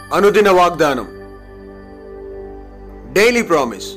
అనుదిన వాగ్దానం daily promise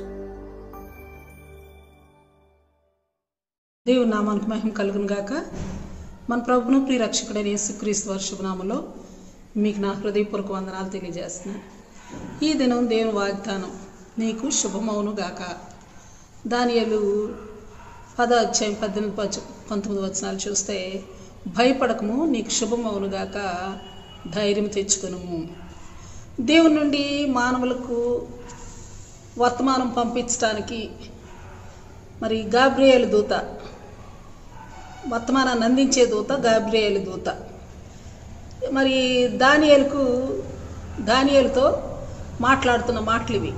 దేవుని నామానికి మహిమ కలుగును గాక మన ప్రభును ప్రియ రక్షకుడైన యేసుక్రీస్తు వారి శుభనామంలో మీకు నా హృదయపూర్వక వందనాలు తెలియజేస్తున్నాను ఈ దినం దేవుని వాగ్దానం నీకు శుభమవును గాక దానియలు పద అధ్యాయం పద్దెనిమిది పచ్చ- పంతొమ్మిది వచనాలు చూస్తే భయపడకము నీకు శుభమవును గాక ధైర్యం తెచ్చుకునుము దేవుని నుండి మానవులకు వర్తమానం పంపించడానికి మరి గాబ్రియేలు దూత వర్తమానాన్ని అందించే దూత గాబ్రియేలు దూత మరి దానియేలుకు దానియేలుతో మాట్లాడుతున్న మాటలు ఇవి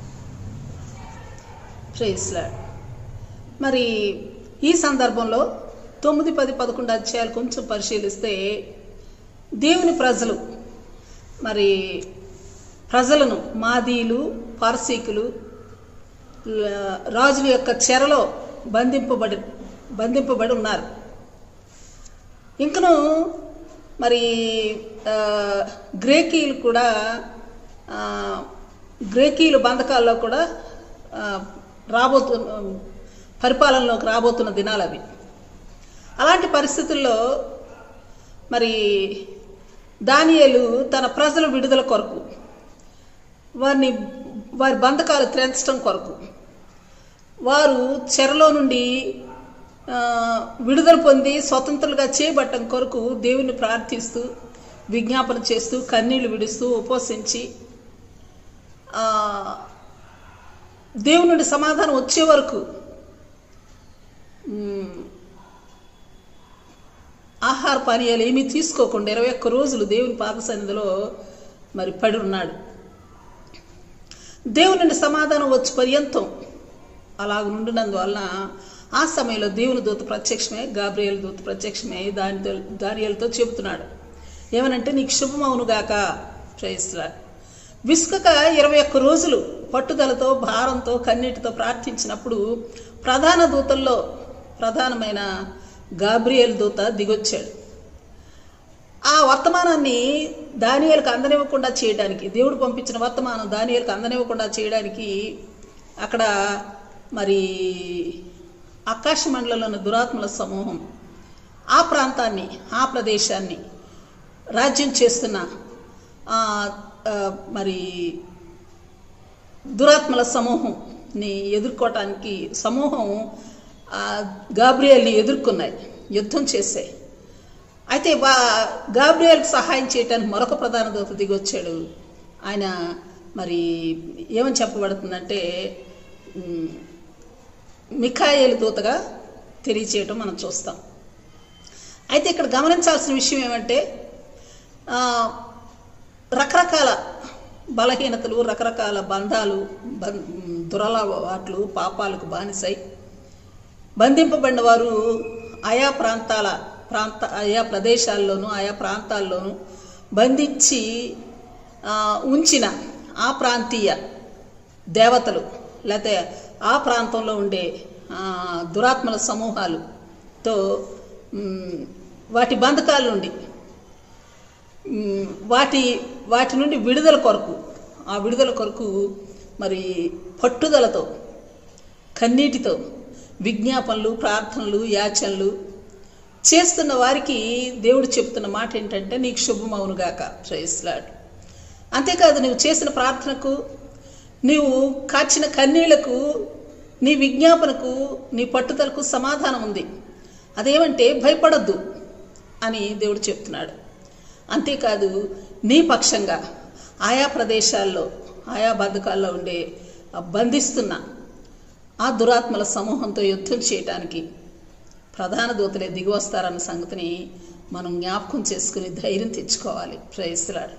ప్రేస్లాడ్ మరి ఈ సందర్భంలో తొమ్మిది పది పదకొండు అధ్యాయాలు కొంచెం పరిశీలిస్తే దేవుని ప్రజలు మరి ప్రజలను మాదీలు పార్సీకులు ల- రాజుల యొక్క చెరలో బంధింపబడి బంధింపబడి ఉన్నారు ఇంకను మరి ఆ, గ్రేకీలు కూడా ఆ, గ్రేకీలు బంధకాల్లో కూడా ఆ, రాబోతు పరిపాలనలోకి రాబోతున్న దినాలు అవి అలాంటి పరిస్థితుల్లో మరి దానియేలు తన ప్రజల విడుదల కొరకు వారిని వారి బంధకాలు త్రెంచడం కొరకు వారు చెరలో నుండి ఆ, విడుదల పొంది స్వతంత్రులుగా చేయబట్టం కొరకు దేవుని ప్రార్థిస్తూ విజ్ఞాపన చేస్తూ కన్నీళ్లు విడుస్తూ ఉపవసించి ఆ, దేవుని నుండి సమాధానం వచ్చే వరకు మ్, ఆహార పానీయాలు ఏమీ తీసుకోకుండా ఇరవై ఒక్క రోజులు దేవుని పాద సన్నిధిలో మరి పడి ఉన్నాడు దేవుని నుండి సమాధానం వచ్చి పర్యంతం అలాగ ఉండినందువలన ఆ సమయంలో దేవుని దూత ప్రత్యక్షమే గాబ్రియల్ దూత ప్రత్యక్షమే దానితో దానియలతో చెబుతున్నాడు ఏమనంటే నీకు శుభమవునుగాక ప్రేస్లా విసుకక ఇరవై ఒక్క రోజులు పట్టుదలతో భారంతో కన్నీటితో ప్రార్థించినప్పుడు ప్రధాన దూతల్లో ప్రధానమైన గాబ్రియల్ దూత దిగొచ్చాడు ఆ వర్తమానాన్ని దానియాలకు అందనివ్వకుండా చేయడానికి దేవుడు పంపించిన వర్తమానం దానియాలకు అందనివ్వకుండా చేయడానికి అక్కడ మరి ఆకాశ మండలంలోని దురాత్మల సమూహం ఆ ప్రాంతాన్ని ఆ ప్రదేశాన్ని రాజ్యం చేస్తున్న ఆ, ఆ, మరి దురాత్మల సమూహంని ఎదుర్కోవటానికి సమూహం ఆ, గాబ్రియల్ని ఎదుర్కొన్నాయి యుద్ధం చేశాయి అయితే వా గాబ్రియల్కి సహాయం చేయడానికి మరొక ప్రధాన దూత దిగి వచ్చాడు ఆయన మరి ఏమని చెప్పబడుతుందంటే ఉమ్, మిఖాయేలు దూతగా తెలియచేయటం మనం చూస్తాం అయితే ఇక్కడ గమనించాల్సిన విషయం ఏమంటే ఆ, రకరకాల బలహీనతలు రకరకాల బంధాలు బం- దురలవాట్లు పాపాలకు బానిసై బంధింపబడిన వారు ఆయా ప్రాంతాల ప్రాంత ఆయా ప్రదేశాల్లోనూ ఆయా ప్రాంతాల్లోనూ బంధించి ఆ, ఉంచిన ఆ ప్రాంతీయ దేవతలు లేకపోతే ఆ ప్రాంతంలో ఉండే ఆ, దురాత్మల సమూహాలుతో మ్, వాటి బంధకాల నుండి మ్, వాటి వాటి నుండి విడుదల కొరకు ఆ విడుదల కొరకు మరి పట్టుదలతో కన్నీటితో విజ్ఞాపనలు ప్రార్థనలు యాచనలు చేస్తున్న వారికి దేవుడు చెప్తున్న మాట ఏంటంటే నీకు శుభమవునుగాక ప్రేస్లాడ్ అంతేకాదు నువ్వు చేసిన ప్రార్థనకు నీవు కాచిన కన్నీళ్లకు నీ విజ్ఞాపనకు నీ పట్టుదలకు సమాధానం ఉంది అదేమంటే భయపడద్దు అని దేవుడు చెప్తున్నాడు అంతేకాదు నీ పక్షంగా ఆయా ప్రదేశాల్లో ఆయా బద్ధకాల్లో ఉండే ఆ బంధిస్తున్న ఆ దురాత్మల సమూహంతో యుద్ధం చేయటానికి ప్రధాన దూతలే దిగి వస్తారన్న సంగతిని మనం జ్ఞాపకం చేసుకుని ధైర్యం తెచ్చుకోవాలి ప్రయత్నాడు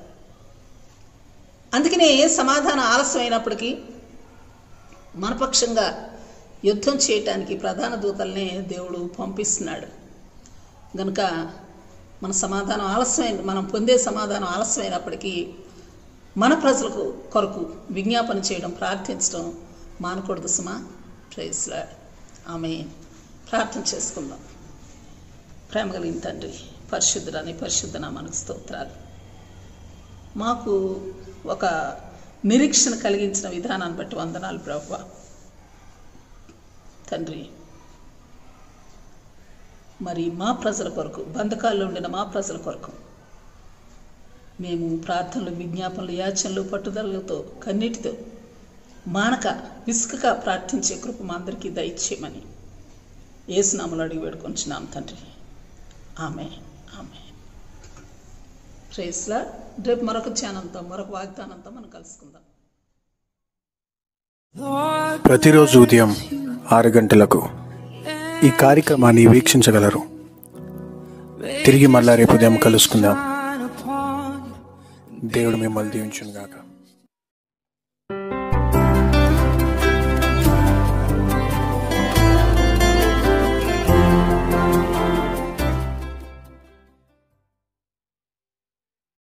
అందుకనే సమాధానం ఆలస్యమైనప్పటికీ మనపక్షంగా యుద్ధం చేయటానికి ప్రధాన దూతల్నే దేవుడు పంపిస్తున్నాడు గనుక మన సమాధానం ఆలస్యమైన మనం పొందే సమాధానం ఆలస్యమైనప్పటికీ మన ప్రజలకు కొరకు విజ్ఞాపన చేయడం ప్రార్థించడం మానకూడదు సుమా ప్రైజ్లా ఆమె ప్రార్థన చేసుకుందాం ప్రేమ కలిగిన తండ్రి పరిశుద్ధుడని పరిశుద్ధ నామానికి స్తోత్రాలు మాకు ఒక నిరీక్షణ కలిగించిన విధానాన్ని బట్టి వందనాలు ప్రభు తండ్రి మరి మా ప్రజల కొరకు బంధకాల్లో ఉండిన మా ప్రజల కొరకు మేము ప్రార్థనలు విజ్ఞాపనలు యాచనలు పట్టుదలతో కన్నీటితో మానక విసుకక ప్రార్థించే కృప మా అందరికీ దయచేయమని ఏసునామలు అడిగి వేడుకొంచున్నాం తండ్రి ఆమె ఆమె ప్రేస్లా రేపు మరొక ఛానల్తో మరొక వాగ్దానంతో మనం కలుసుకుందాం ప్రతిరోజు ఉదయం ఆరు గంటలకు ఈ కార్యక్రమాన్ని వీక్షించగలరు తిరిగి మళ్ళా రేపు ఉదయం కలుసుకుందాం దేవుడు మిమ్మల్ని దీవించును గాక